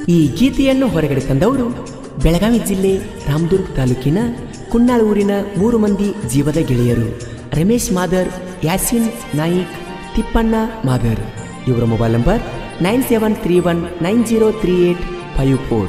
ಈ ಗೀತೆಯನ್ನು ಹೊರಗಡೆ ತಂದವರು ಬೆಳಗಾವಿ ಜಿಲ್ಲೆ ರಾಮದುರ್ಗ್ ತಾಲೂಕಿನ ಕುನ್ನಾಳ ಊರಿನ ಮೂರು ಮಂದಿ ಜೀವದ ಗೆಳೆಯರು ರಮೇಶ್ ಮಾದರ್ ಯಾಸಿನ್ ನಾಯಿಕ್ ತಿಪ್ಪಣ್ಣ ಮಾದರ್ ಇವರ mobile number nine seven three one nine zero three eight five four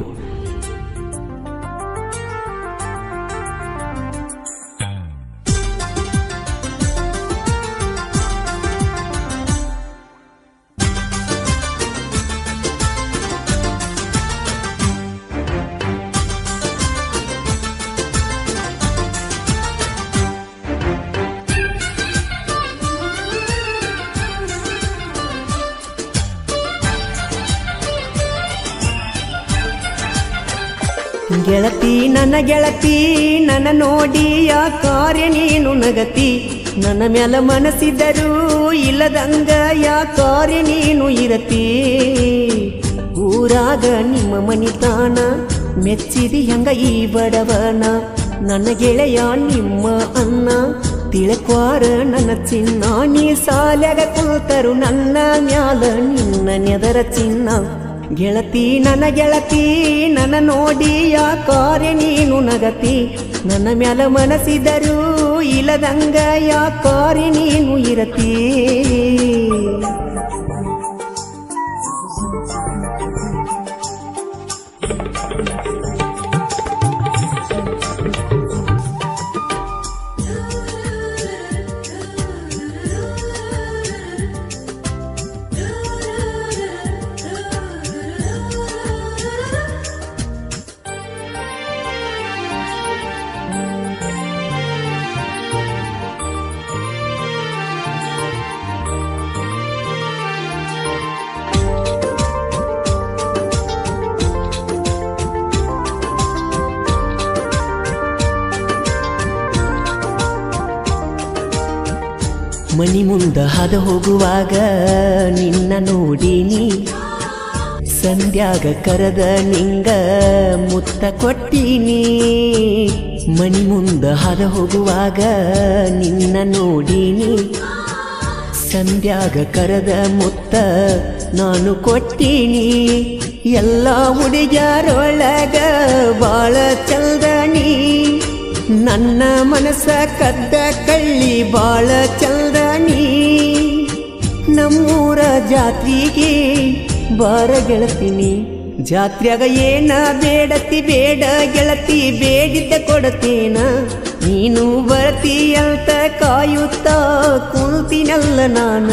ಗೆಳತಿ ನನ್ನ ಗೆಳತಿ ನನ್ನ ನೋಡಿ ಆ ಕಾರ್ಯ ನೀನು ನಗತಿ ನನ್ನ ಮ್ಯಾಲ ಮನಸ್ಸಿದ್ದರೂ ಇಲ್ಲದಂಗ ಯಾ ಕಾರ್ಯ ನೀನು ಇರತಿ ಊರಾಗ ನಿಮ್ಮ ಮನಿತಾನ ಮೆಚ್ಚಿದಿ ಹಂಗ ಈ ಬಡವನ ನನ್ನ ಗೆಳೆಯ ನಿಮ್ಮ ಅನ್ನ ತಿಳಕ್ವಾರ ನನ್ನ ಚಿನ್ನ ನೀ ಸಾಲ್ಯಾಗ ಕುಳಿತರು ನನ್ನ ಮ್ಯಾಲ ನಿನ್ನ ನೆದರ ಚಿನ್ನ ಗೆಳತಿ ನನ್ನ ಗೆಳತಿ ನನ್ನ ನೋಡಿ ಯಾ ಕಾರ್ಯ ನೀನು ನಗತಿ ನನ್ನ ಮ್ಯಾಲ ಮನಸ್ಸಿದರೂ ಇಲ್ಲದಂಗ ಯಾ ಕಾರ್ಯ ನೀನು ಇರತಿ ಮನಿ ಮುಂದ ಹಾದ ಹೋಗುವಾಗ ನಿನ್ನ ನೋಡಿನಿ ಸಂಧ್ಯಾಗ ಕರೆದ ನಿಂಗ ಮುತ್ತ ಕೊಟ್ಟಿನಿ ಮನಿ ಮುಂದ ಹಾದ ಹೋಗುವಾಗ ನಿನ್ನ ನೋಡಿನಿ ಸಂಧ್ಯಾಗ ಕರೆದ ಮುತ್ತ ನಾನು ಕೊಟ್ಟಿನಿ ಎಲ್ಲ ಹುಡುಗ್ಯಾರೊಳಗ ಬಾಳ ಚಲ್ದಣಿ ನನ್ನ ಮನಸ್ಸ ಕದ್ದ ಕಳ್ಳಿ ಬಾಳ ಚಲ್ದಣಿ ನಮ್ಮೂರ ಜಾತ್ರೆಗೆ ಬಾರ ಗೆಳತಿನಿ ಜಾತ್ರೆಯಾಗ ಏನ ಬೇಡತಿ ಬೇಡ ಗೆಳತಿ ಬೇಡಿದ್ದ ಕೊಡತೇನ ನೀನು ಬರ್ತಿ ಅಂತ ಕಾಯುತ್ತಾ ಕುಂತಿನಲ್ಲ ನಾನ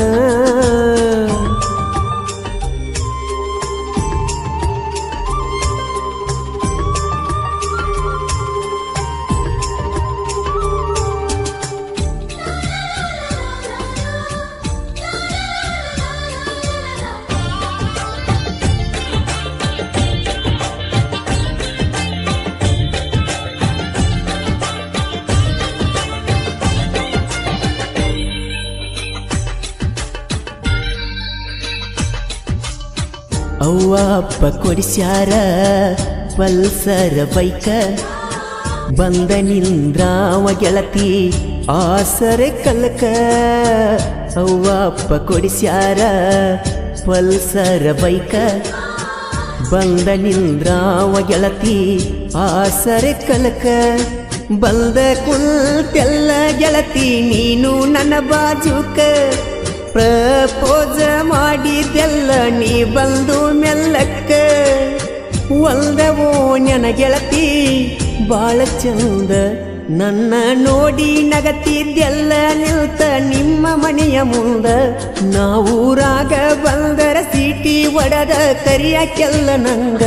ಅವ್ವ ಅಪ್ಪ ಕೊಡಿಸ್ಯಾರ ಪಲ್ಸರ ಬೈಕ ಬಂದ ನಿಂದ್ರಾವ ಗೆಳತಿ ಆಸರ ಕಲಕ ಅವ್ವ ಅಪ್ಪ ಕೊಡಿಸ್ಯಾರ ಪಲ್ಸರ ಬೈಕ ಬಂದ ನಿಂದ್ರಾವ ಗೆಳತಿ ಆಸರ ಕಲಕ ಬಲ್ದ ಕುಲ್ತೆಲ್ಲ ಗೆಳತಿ ನೀನು ನನ್ನ ಬಾಜುಕ ಪ್ರಪೋಜ ಮಾಡಿದೆಲ್ಲ ನೀ ಬಂದು ಮೆಲ್ಲಕ್ಕ ಒಲ್ದವೋ ನನ್ನ ಗೆಳತಿ ಬಾಳ ಚಂದ ನನ್ನ ನೋಡಿ ನಗತಿದ್ದೆಲ್ಲ ನಿಲ್ತ ನಿಮ್ಮ ಮನೆಯ ಮುಂದ ನಾವೂರಾಗ ಬಂದರ ಸೀಟಿ ಒಡದ ಕರಿಯಾಕೆಲ್ಲ ನಂಗ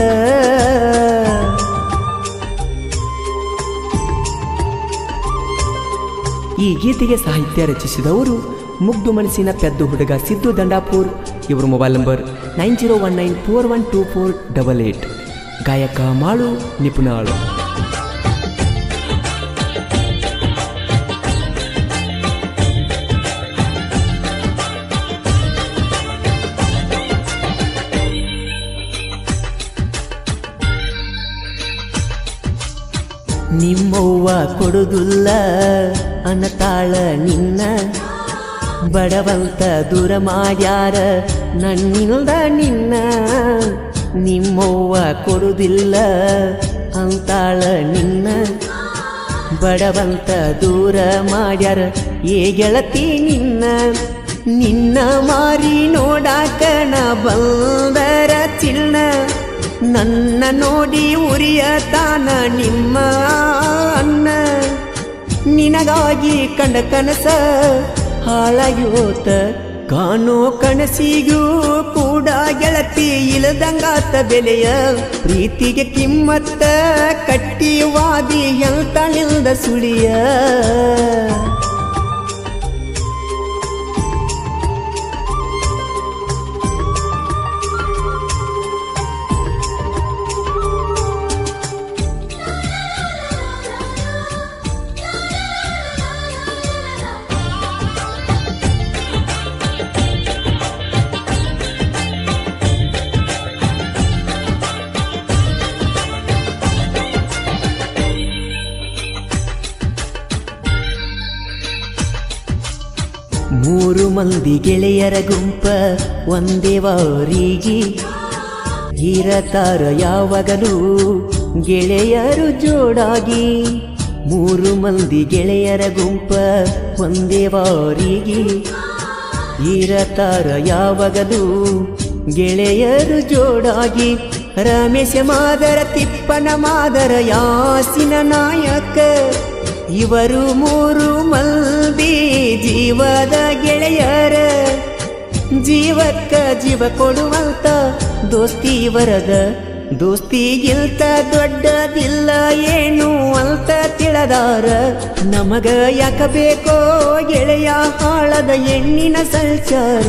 ಈ ಗೀತೆಗೆ ಸಾಹಿತ್ಯ ರಚಿಸಿದವರು ಮುಗ್ದು ಮನಸ್ಸಿನ ಪೆದ್ದು ಹುಡುಗ ಸಿದ್ದು ದಂಡಾಪುರ್ ಇವರ mobile number nine zero one nine four one two four double eight ಗಾಯಕ ಮಾಳು ನಿಪುಣಾಳು ನಿಮ್ಮವ್ವ ಕೊಡುದಿಲ್ಲ ಅನ್ನತಾಳ ನಿನ್ನ ಬಡವಂತ ದೂರ ಮಾಡ್ಯಾರ ನನ್ನಿಲ್ದ ನಿನ್ನ ನಿಮ್ಮವ್ವ ಕೊಡುದಿಲ್ಲ ಅಂತಾಳ ನಿನ್ನ ಬಡವಂತ ದೂರ ಮಾಡ್ಯಾರ ಏ ಗೆಳತಿ ನಿನ್ನ ನಿನ್ನ ಮಾರಿ ನೋಡಾಕ ನಾ ಬಂದರ ಚಿನ್ನ ನನ್ನ ನೋಡಿ ಉರಿಯ ತಾನ ನಿಮ್ಮ ಅನ್ನ ನಿನಗಾಗಿ ಕಂಡ ಕನಸ ಹಾಳಾಗೋತ ಕಾಣೋ ಕನಸಿಗೂ ಕೂಡ ಗೆಳತಿ ಇಲ್ಲದಂಗಾತ ಬೆಲೆಯ ಪ್ರೀತಿಗೆ ಕಿಮ್ಮತ್ತ ಕಟ್ಟಿವಾದಿ ಎಲ್ತಳಿಲ್ದ ಸುಳಿಯ ಮೂರು ಮಂದಿ ಗೆಳೆಯರ ಗುಂಪ ಒಂದೇ ವಾರಿಗೆ ಇರತಾರ ಯಾವಾಗಲೂ ಗೆಳೆಯರು ಜೋಡಾಗಿ ಮೂರು ಮಂದಿ ಗೆಳೆಯರ ಗುಂಪ ಒಂದೇ ವಾರಿಗೆ ಇರತಾರ ಯಾವಾಗಲೂ ಗೆಳೆಯರು ಜೋಡಾಗಿ ರಮೇಶ ಮಾದರ ತಿಪ್ಪನ ಮಾದರ ಯಾಸಿನ ನಾಯಕ ಇವರು ಮೂರು ಮಂದಿ ಜೀವದ ಗೆಳೆಯರ ಜೀವಕ್ಕ ಜೀವ ಕೊಡುವಂತ ದೋಸ್ತಿ ವರದ ದೋಸ್ತಿಗಿಲ್ತ ದೊಡ್ಡದಿಲ್ಲ ಏನು ಅಂತ ತಿಳದಾರ ನಮಗ ಯಾಕ ಬೇಕೋ ಗೆಳೆಯ ಹಾಳದ ಹೆಣ್ಣಿನ ಸಂಚಾರ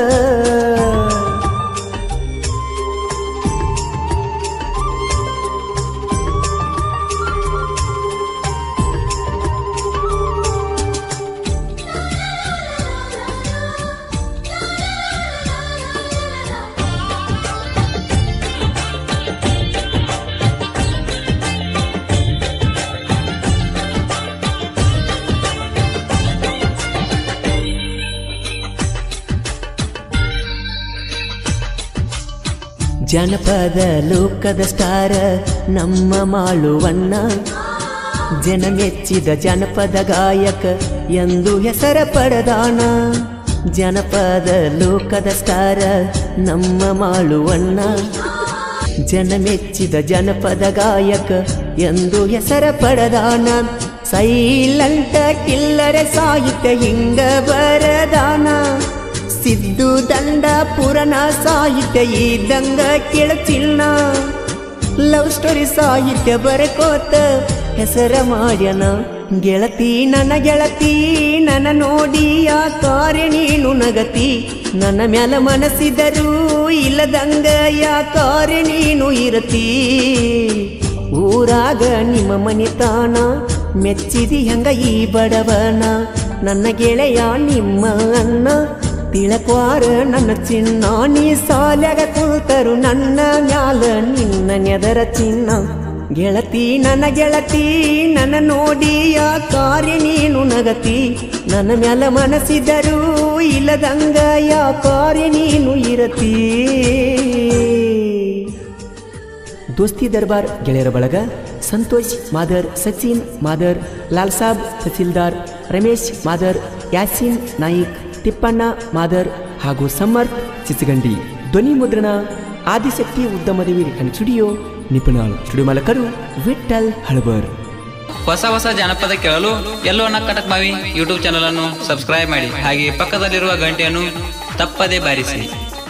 ಜನಪದ ಲೋಕದ ಸ್ಟಾರ ನಮ್ಮ ಮಾಳುವಣ್ಣ ಜನ ಮೆಚ್ಚಿದ ಜನಪದ ಗಾಯಕ ಎಂದು ಹೆಸರ ಪಡೆದಾನ ಜನಪದ ಲೋಕದ ಸ್ಟಾರ ನಮ್ಮ ಮಾಳುವಣ್ಣ ಜನ ಮೆಚ್ಚಿದ ಜನಪದ ಗಾಯಕ ಎಂದು ಹೆಸರ ಪಡೆದಾನ ಸೈಲಂಟ ಕಿಲ್ಲರ ಸಾಹಿತ್ಯ ಹಿಂಗ ಬರದಾನ ಸಿದ್ದು ದಂಡ ಪುರಾಣ ಸಾಹಿತ್ಯ ಇದ್ದಂಗ ಕೇಳಚಿಲ್ಲ ಲವ್ ಸ್ಟೋರಿ ಸಾಹಿತ್ಯ ಬರಕೋತ ಹೆಸರ ಮಾಡ್ಯನ ಗೆಳತಿ ನನ್ನ ಗೆಳತಿ ನನ್ನ ನೋಡಿ ಆ ಕಾರ್ಯ ನೀನು ನಗತಿ ನನ್ನ ಮ್ಯಾಲ ಮನಸ್ಸಿದರೂ ಇಲ್ಲದಂಗ ಯಾ ಕಾರ್ಯ ನೀನು ಇರತಿ ಊರಾಗ ನಿಮ್ಮ ಮನಿತಾನ ಮೆಚ್ಚಿದಿ ಹಂಗ ಈ ಬಡವನ ನನ್ನ ಗೆಳೆಯ ನಿಮ್ಮ ಅನ್ನ ತಿಳಕ್ವಾರ ನನ್ನ ಚಿನ್ನ ನೀ ಸಾಲ್ಯಾಗ ಕುಳ್ತರು ನನ್ನ ಮ್ಯಾಲ ನಿನ್ನ ನೆದರ ಚಿನ್ನ ಗೆಳತಿ ನನ್ನ ಗೆಳತಿ ನನ್ನ ನೋಡಿ ಆ ಕಾರ್ಯ ನೀನು ನಗತಿ ನನ್ನ ಮ್ಯಾಲ ಮನಸ್ಸಿದರೂ ಇಲ್ಲದಂಗ ಯಾ ಕಾರ್ಯ ನೀನು ಇರತಿ ದೋಸ್ತಿ ದರ್ಬಾರ್ ಗೆಳೆಯರ ಬಳಗ ಸಂತೋಷ್ ಮಾದರ್ ಸಚಿನ್ ಮಾದರ್ ಲಾಲ್ ಸಾಬ್ ತಹಸೀಲ್ದಾರ್ ರಮೇಶ್ ಮಾದರ್ ಯಾಸಿನ್ ನಾಯಿಕ್ ತಿಪ್ಪಣ್ಣ ಮಾದರ್ ಹಾಗೂ ಸಮರ್ಥ್ ಚಿಚಗಂಡಿ ಧ್ವನಿ ಮುದ್ರಣ ಆದಿಶಕ್ತಿ ಉದ್ಯಮದ ವೀರಕನ್ ಸ್ಟುಡಿಯೋ ನಿಪುಣಾಳ್ ಸ್ಟುಡಿಯೋ ಮಾಲಕರು ವಿಠಲ್ ಹಳಬರ್ ಹೊಸ ಹೊಸ ಜಾನಪದ ಕೇಳಲು ಎಲ್ಲೋ ಕಟಕ್ ಮಾವಿ ಯೂಟ್ಯೂಬ್ ಚಾನಲ್ ಅನ್ನು ಸಬ್ಸ್ಕ್ರೈಬ್ ಮಾಡಿ ಹಾಗೆ ಪಕ್ಕದಲ್ಲಿರುವ ಗಂಟೆಯನ್ನು ತಪ್ಪದೇ ಬಾರಿಸಿ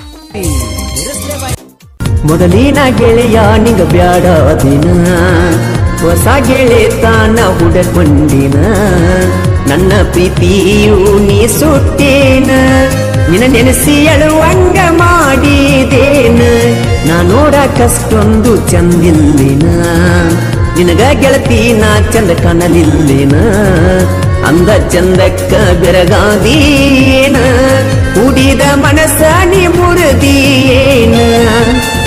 ಮೊದಲಿನ ಗೆಳೆಯ ನಿಂಗ ಬ್ಯಾಡ ದಿನ ಹೊಸ ಗೆಳೆತಾನ ಹುಡಕೊಂಡಿನ ನನ್ನ ಪ್ರೀತಿಯು ನೀ ಸುಟ್ಟೇನ ನಿನ್ನ ನೆನೆಸಿ ಅಳುವಂಗ ಮಾಡಿದೇನ ನಾ ನೋಡಕಷ್ಟೊಂದು ಚಂದಿಲ್ಲಿನ ನಿನಗ ಗೆಳತಿ ನಾ ಚಂದ ಕಾಣಲಿಲ್ಲಿನ ಅಂದ ಚಂದಕ್ಕ ಬೆರಗಾದೀನ ಉಡಿದ ಮನಸ್ಸ ನೀ ಮುರಿದೀನ